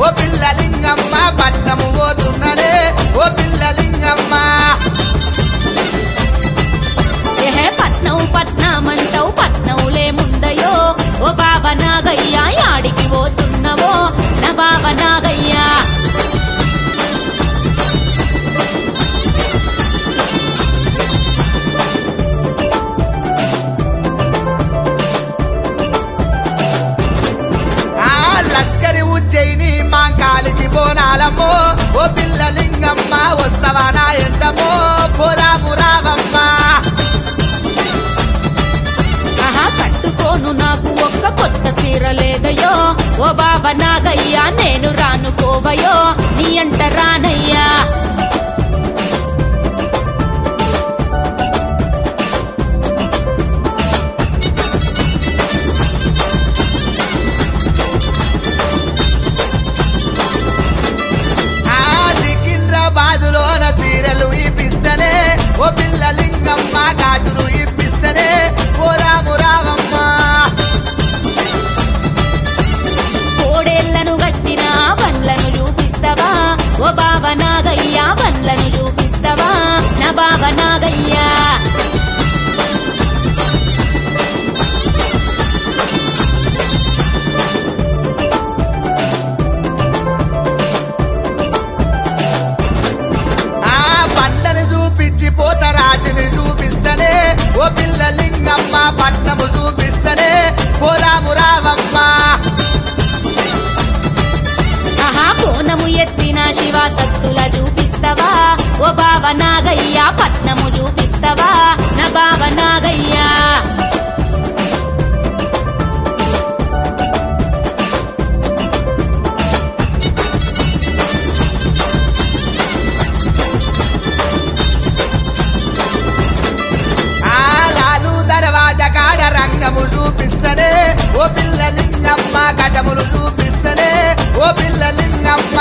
ఓ పిల్లలింగమ్మ పట్నము పోతున్ననే ఓ పిల్లలింగమ్మ ఏహే పట్నం పట్నమంటావు పట్నంలే ముందయో ఓ బాబా నాగయ్య యాడికి పోతున్నవో నా బాబా నాగయ్య ఆ లస్కరి ఉజ్జయిని మా కాలికి బోనాలమ్మో ఓ పిల్లలింగమ్మ వస్తవా నా ఎంటమో పోదాము రావమ్మ ఆహా కట్టుకోను నాకు ఒక్క కొత్త సీర లేదయో ఓ బాబా నాగయ్య నేను రాను పోవయో నీ అంట రానయ్యా ఆ సికింద్రాబాదులోన సీరలు ఇప్పిస్తనే ఓ పిల్లలింగమ్మ గాజులు ఇప్పిస్తనే పోదాము రావమ్మ కోడేళ్లను గట్టిన బండ్లను చూపిస్తావా ఓ బాబా నాగయ్య బండ్లను చూపిస్తావా నా బాబా నాగయ్య ఆ పండ్లను చూపించి పోతరాజుని చూపిస్తనే ఓ పిల్లలింగమ్మ పట్నము చూపిస్తనే పోదాము రావమ్మ ఆహా కోనము ఎత్తిన శివ సత్తుల చూపిస్తావా ఓ బావ నాగయ్య పట్నము చూపిస్తావా నా బావ నాగయ్య ఆ లాలు దర్వాజ కాడ రంగము చూపిస్తనే ఓ పిల్లలింగమ్మ ఘటములు చూపిస్తనే ఓ పిల్లలింగమ్మ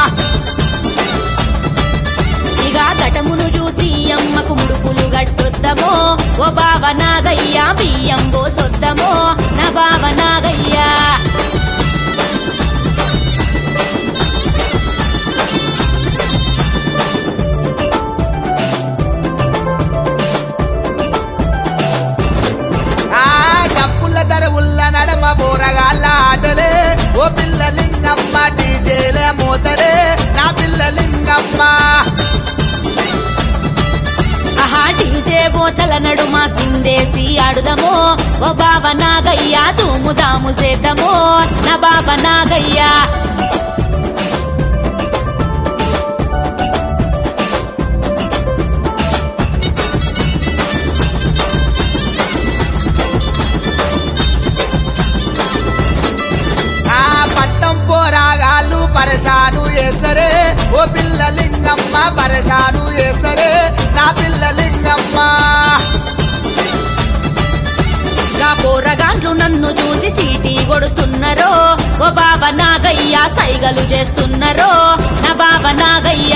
ఇక ఘటమును చూసి అమ్మకు ముడుపులు గట్టొద్దమో ఓ బావ నాగయ్య బియ్యం పోసొద్దమో నా బావ నాగయ్య ఆ డప్పుల దరవుల్ల నడమ బోరగాళ్ళ ఆటలే ఓ పిల్లలింగమ్మ డీజేలే మోతలే నా పిల్లలింగమ్మ ఆహా డీజే బోతల నడుమ సిందేసి ఆడుదమో ఓ బావ నాగయ్య తూముదాము చేద్దామో నా బావ నాగయ్య ఆ పట్టం పోరాగాళ్ళు పరశాను చేసరే ఓ పిల్లలింగమ్మ పరశాను చేసరే నా పిల్లలింగమ్మ గా పోరగాండ్లు నన్ను చూసి సీటీ కొడుతున్నరో ఓ బావ నాగయ్య సైగలు చేస్తున్నరో నా బావ నాగయ్య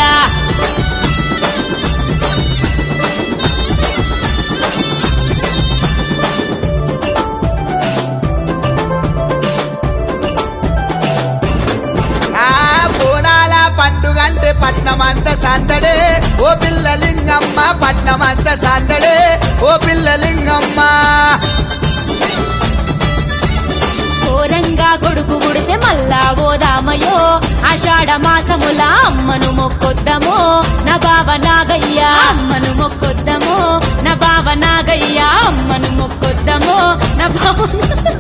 ఆ బోనాల పండుగంటే పట్నమంత సందడే ఓ పిల్లలింగమ్మ పట్నమంత సందడే ఓ పిల్లలింగమ్మ ఘోరంగా కొడుకు పుడితే మళ్ళా ఓదామయో ఆషాఢ మాసముల అమ్మను మొక్కొద్దమో నా బావ నాగయ్య అమ్మను మొక్కొద్దమో నా బావ నాగయ్య అమ్మను మొక్కొద్దమో నా బావ